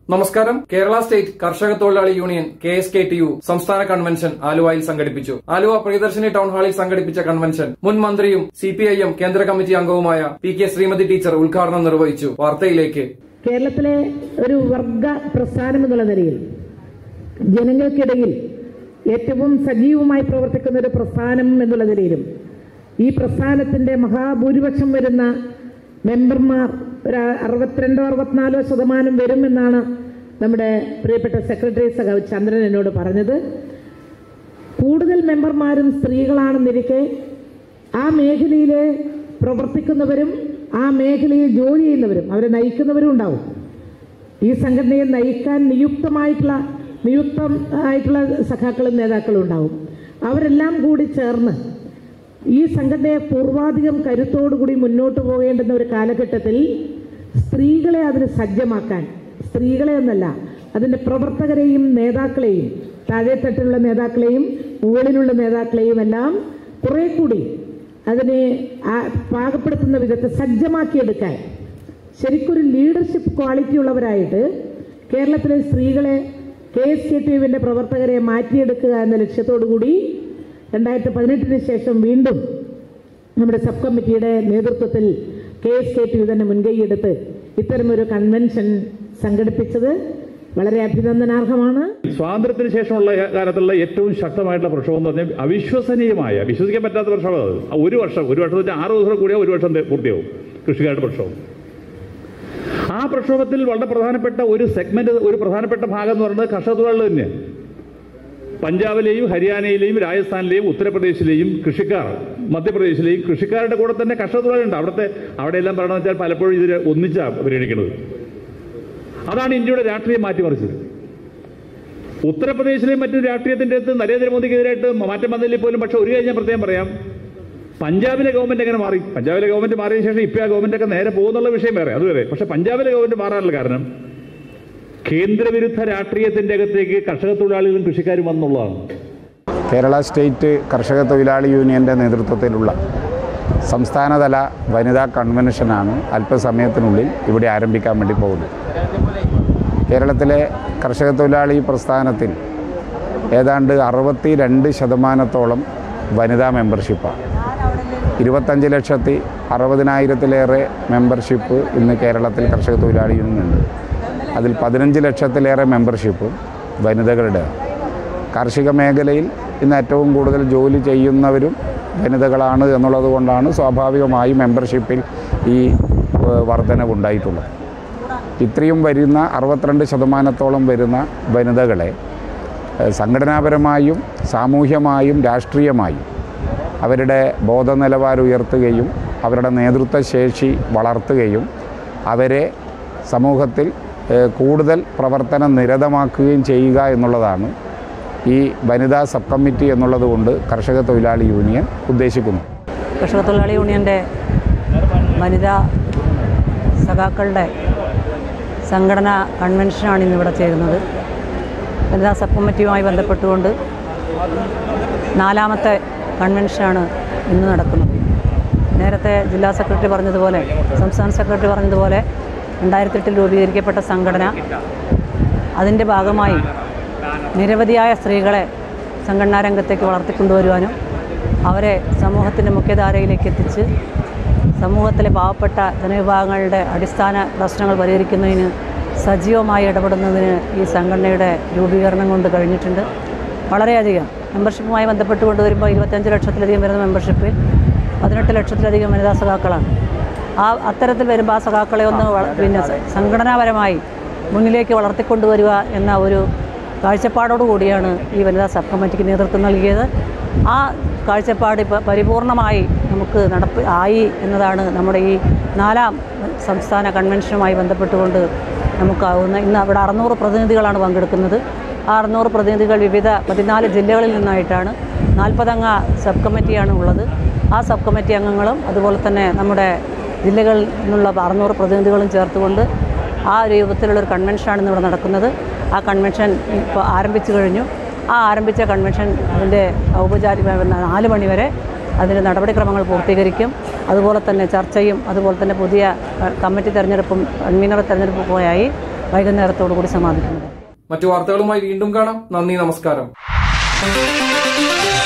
നമസ്കാരം കേരള സ്റ്റേറ്റ് കർഷക തൊഴിലാളി union K S K T U സംസ്ഥാന കൺവെൻഷൻ ആലുവയിൽ സംഘടിപ്പിച്ചു ആലുവ പ്രിയദർശിനി ടൗൺ ഹാളിൽ സംഘടിപ്പിച്ച കൺവെൻഷൻ മുൻ മന്ത്രിയും സി പി ഐ എം കേന്ദ്ര കമ്മിറ്റി അംഗവുമായ പി കെ ശ്രീമതി ടീച്ചർ ഉദ്ഘാടനം നിർവഹിച്ചു വാർത്തയിലേക്ക് കേരളത്തിലെ ഒരു വർഗ പ്രസ്ഥാനം എന്നുള്ള നിലയിൽ ജനങ്ങൾക്കിടയിൽ ഏറ്റവും സജീവമായി പ്രവർത്തിക്കുന്ന ഒരു പ്രസ്ഥാനം എന്നുള്ള നിലയിലും ഈ പ്രസ്ഥാനത്തിന്റെ മഹാഭൂരിപക്ഷം വരുന്ന മെമ്പർമാർ ഒരു അറുപത്തിരണ്ടോ അറുപത്തിനാലോ ശതമാനം വരുമെന്നാണ് നമ്മുടെ പ്രിയപ്പെട്ട സെക്രട്ടറി സഖാവ് ചന്ദ്രൻ എന്നോട് പറഞ്ഞത് കൂടുതൽ മെമ്പർമാരും സ്ത്രീകളാണെന്നിരിക്കെ ആ മേഖലയിൽ പ്രവർത്തിക്കുന്നവരും ആ മേഖലയിൽ ജോലി ചെയ്യുന്നവരും അവരെ നയിക്കുന്നവരും ഉണ്ടാവും ഈ സംഘടനയെ നയിക്കാൻ നിയുക്തമായിട്ടുള്ള നിയുക്തം ആയിട്ടുള്ള സഖാക്കളും നേതാക്കളും ഉണ്ടാവും അവരെല്ലാം കൂടി ചേർന്ന് ഈ സംഘടനയെ പൂർവാധികം കരുത്തോടുകൂടി മുന്നോട്ട് പോകേണ്ടുന്ന ഒരു കാലഘട്ടത്തിൽ സ്ത്രീകളെ അതിന് സജ്ജമാക്കാൻ സ്ത്രീകളെ എന്നല്ല അതിൻ്റെ പ്രവർത്തകരെയും നേതാക്കളെയും താഴെത്തട്ടിലുള്ള നേതാക്കളെയും മുകളിലുള്ള നേതാക്കളെയും എല്ലാം കുറെ കൂടി അതിനെ ആ- പാകപ്പെടുത്തുന്ന വിധത്തിൽ സജ്ജമാക്കിയെടുക്കാൻ ശരിക്കൊരു ലീഡർഷിപ്പ് ക്വാളിറ്റി ഉള്ളവരായിട്ട് കേരളത്തിലെ സ്ത്രീകളെ കെ എസ് കെ ടി യുവിൻ്റെ പ്രവർത്തകരെ മാറ്റിയെടുക്കുക എന്ന ലക്ഷ്യത്തോടു കൂടി രണ്ടായിരത്തി പതിനെട്ടിന് ശേഷം വീണ്ടും നമ്മുടെ സബ് കമ്മിറ്റിയുടെ നേതൃത്വത്തിൽ K S K T U തന്നെ മുൻകൈയെടുത്ത് ഇത്തരമൊരു കൺവെൻഷൻ സംഘടിപ്പിച്ചത് വളരെ അഭിനന്ദനാർഹമാണ് സ്വാതന്ത്ര്യത്തിന് ശേഷമുള്ള കാലത്തുള്ള ഏറ്റവും ശക്തമായിട്ടുള്ള പ്രക്ഷോഭം എന്ന് പറഞ്ഞാൽ അവിശ്വസനീയമായ വിശ്വസിക്കാൻ പറ്റാത്ത പ്രക്ഷോഭം അത് ആ ഒരു വർഷം ഒരു വർഷം വെച്ചാൽ ആറ് ദിവസം കൂടിയാൽ ഒരു വർഷം തെ- പൂർത്തിയാവും കൃഷിക്കാരുടെ പ്രക്ഷോഭം ആ പ്രക്ഷോഭത്തിൽ വളരെ പ്രധാനപ്പെട്ട ഒരു സെഗ്മെന്റ് ഒരു പ്രധാനപ്പെട്ട ഭാഗം എന്ന് പറയുന്നത് കർഷക തൊഴിലാളികൾ തന്നെയാണ് പഞ്ചാബിലെയും ഹരിയാനയിലെയും രാജസ്ഥാനിലെയും ഉത്തർപ്രദേശിലെയും കൃഷിക്കാർ മധ്യപ്രദേശിലെയും കൃഷിക്കാരുടെ കൂടെ തന്നെ കർഷക തൊഴിലാളികളുണ്ട് അവിടുത്തെ അവിടെയെല്ലാം പറയണമെന്ന് വെച്ചാൽ പലപ്പോഴും ഇതിൽ ഒന്നിച്ചാണ് പരിഗണിക്കുന്നത് അതാണ് ഇന്ത്യയുടെ രാഷ്ട്രീയം മാറ്റിമറിച്ചത് ഉത്തർപ്രദേശിലെയും മറ്റു രാഷ്ട്രീയത്തിന്റെ അടുത്ത് നരേന്ദ്രമോദിക്കെതിരായിട്ട് മാറ്റം വന്നതിൽ പോലും പക്ഷെ ഒരു കാര്യം ഞാൻ പ്രത്യേകം പറയാം പഞ്ചാബിലെ ഗവൺമെന്റ് എങ്ങനെ മാറി പഞ്ചാബിലെ ഗവൺമെന്റ് മാറിയതിനു ശേഷം ഇപ്പൊ ആ ഗവൺമെന്റ് ഒക്കെ നേരെ പോകുന്നുള്ള വിഷയം വേറെ അതുവരെ പക്ഷെ പഞ്ചാബിലെ ഗവൺമെന്റ് മാറാനുള്ള കാരണം കേന്ദ്രവിരുദ്ധ രാഷ്ട്രീയത്തിന്റെ അകത്തേക്ക് കർഷക തൊഴിലാളികളും കൃഷിക്കാരും വന്നുള്ളതാണ് കേരള സ്റ്റേറ്റ് കർഷക തൊഴിലാളി യൂണിയൻ്റെ നേതൃത്വത്തിലുള്ള സംസ്ഥാനതല വനിതാ കൺവെൻഷനാണ് അല്പസമയത്തിനുള്ളിൽ ഇവിടെ ആരംഭിക്കാൻ വേണ്ടി പോകുന്നത് കേരളത്തിലെ കർഷക തൊഴിലാളി പ്രസ്ഥാനത്തിൽ ഏതാണ്ട് അറുപത്തി രണ്ട് ശതമാനത്തോളം വനിതാ മെമ്പർഷിപ്പാണ് ഇരുപത്തഞ്ച് ലക്ഷത്തി അറുപതിനായിരത്തിലേറെ മെമ്പർഷിപ്പ് ഇന്ന് കേരളത്തിൽ കർഷക തൊഴിലാളി യൂണിയനുണ്ട് അതിൽ പതിനഞ്ച് ലക്ഷത്തിലേറെ മെമ്പർഷിപ്പും വനിതകളുടെയാണ് കാർഷിക മേഖലയിൽ ഇന്ന് ഏറ്റവും കൂടുതൽ ജോലി ചെയ്യുന്നവരും വനിതകളാണ് എന്നുള്ളത് കൊണ്ടാണ് സ്വാഭാവികമായും മെമ്പർഷിപ്പിൽ ഈ ഏഹ്, വർധനവുണ്ടായിട്ടുള്ളത് ഇത്രയും വരുന്ന അറുപത്തിരണ്ട് ശതമാനത്തോളം വരുന്ന വനിതകളെ ഏഹ്, സംഘടനാപരമായും സാമൂഹ്യമായും രാഷ്ട്രീയമായും അവരുടെ ബോധനിലവാരം ഉയർത്തുകയും അവരുടെ നേതൃത്വ ശേഷി വളർത്തുകയും അവരെ സമൂഹത്തിൽ ഏഹ്, കൂടുതൽ പ്രവർത്തന നിരതമാക്കുകയും ചെയ്യുക എന്നുള്ളതാണ് ഈ വനിതാ സബ് കമ്മിറ്റി എന്നുള്ളത് കൊണ്ട് കർഷക തൊഴിലാളി യൂണിയൻ ഉദ്ദേശിക്കുന്നു കർഷക തൊഴിലാളി യൂണിയൻ്റെ വനിതാ സഖാക്കളുടെ സംഘടനാ കൺവെൻഷനാണ് ഇന്നിവിടെ ചേരുന്നത് വനിതാ സബ് കമ്മിറ്റിയുമായി ബന്ധപ്പെട്ടുകൊണ്ട് നാലാമത്തെ കൺവെൻഷനാണ് ഇന്ന് നടക്കുന്നത് നേരത്തെ ജില്ലാ സെക്രട്ടറി പറഞ്ഞതുപോലെ സംസ്ഥാന സെക്രട്ടറി പറഞ്ഞതുപോലെ രണ്ടായിരത്തി എട്ടിൽ രൂപീകരിക്കപ്പെട്ട സംഘടന അതിൻ്റെ ഭാഗമായി നിരവധിയായ സ്ത്രീകളെ സംഘടനാ രംഗത്തേക്ക് വളർത്തിക്കൊണ്ടുവരുവാനും അവരെ സമൂഹത്തിൻ്റെ മുഖ്യധാരയിലേക്ക് എത്തിച്ച് സമൂഹത്തിലെ പാവപ്പെട്ട ജനവിഭാഗങ്ങളുടെ അടിസ്ഥാന പ്രശ്നങ്ങൾ പരിഹരിക്കുന്നതിന് സജീവമായി ഇടപെടുന്നതിന് ഈ സംഘടനയുടെ രൂപീകരണം കൊണ്ട് കഴിഞ്ഞിട്ടുണ്ട് വളരെയധികം മെമ്പർഷിപ്പുമായി ബന്ധപ്പെട്ട് വരുമ്പോൾ ഇരുപത്തഞ്ച് ലക്ഷത്തിലധികം വരുന്ന മെമ്പർഷിപ്പിൽ പതിനെട്ട് ലക്ഷത്തിലധികം വനിതാ സഖാക്കളാണ് ആ അത്തരത്തിൽ വരുമ്പോൾ ആ സഖാക്കളെ ഒന്ന് വള- പിന്നെ സ- സംഘടനാപരമായി മുന്നിലേക്ക് വളർത്തിക്കൊണ്ടുവരിക എന്ന ഒരു കാഴ്ചപ്പാടോടു കൂടിയാണ് ഈ വനിതാ സബ് കമ്മിറ്റിക്ക് നേതൃത്വം നൽകിയത് ആ കാഴ്ചപ്പാട് ഇപ്പോൾ പരിപൂർണമായി നമുക്ക് നടപ്പ് ആയി എന്നതാണ് നമ്മുടെ ഈ നാലാം സംസ്ഥാന കൺവെൻഷനുമായി ബന്ധപ്പെട്ടുകൊണ്ട് നമുക്കാവുന്ന ഇന്ന് അവിടെ അറുന്നൂറ് പ്രതിനിധികളാണ് പങ്കെടുക്കുന്നത് ആ അറുന്നൂറ് പ്രതിനിധികൾ വിവിധ പതിനാല് ജില്ലകളിൽ നിന്നായിട്ടാണ് നാൽപ്പതംഗ സബ് കമ്മിറ്റിയാണ് ഉള്ളത് ആ സബ് കമ്മിറ്റി അംഗങ്ങളും അതുപോലെ തന്നെ നമ്മുടെ ജില്ലകളിൽ നിന്നുള്ള അറുന്നൂറ് പ്രതിനിധികളും ചേർത്തുകൊണ്ട് ആ രൂപത്തിലുള്ളൊരു കൺവെൻഷനാണ് ഇന്ന് ഇവിടെ നടക്കുന്നത് ആ കൺവെൻഷൻ ഇപ്പോൾ ആരംഭിച്ചു കഴിഞ്ഞു ആ ആരംഭിച്ച കൺവെൻഷൻ അതിൻ്റെ ഔപചാരിക നാല് മണിവരെ അതിൻ്റെ നടപടിക്രമങ്ങൾ പൂർത്തീകരിക്കും അതുപോലെ തന്നെ ചർച്ചയും അതുപോലെ തന്നെ പുതിയ ക- കമ്മിറ്റി തെരഞ്ഞെടുപ്പും കൺവീനർ തെരഞ്ഞെടുപ്പുമായി വൈകുന്നേരത്തോടു കൂടി സമാപിക്കുന്നത് മറ്റു വാർത്തകളുമായി വീണ്ടും കാണാം നന്ദി നമസ്കാരം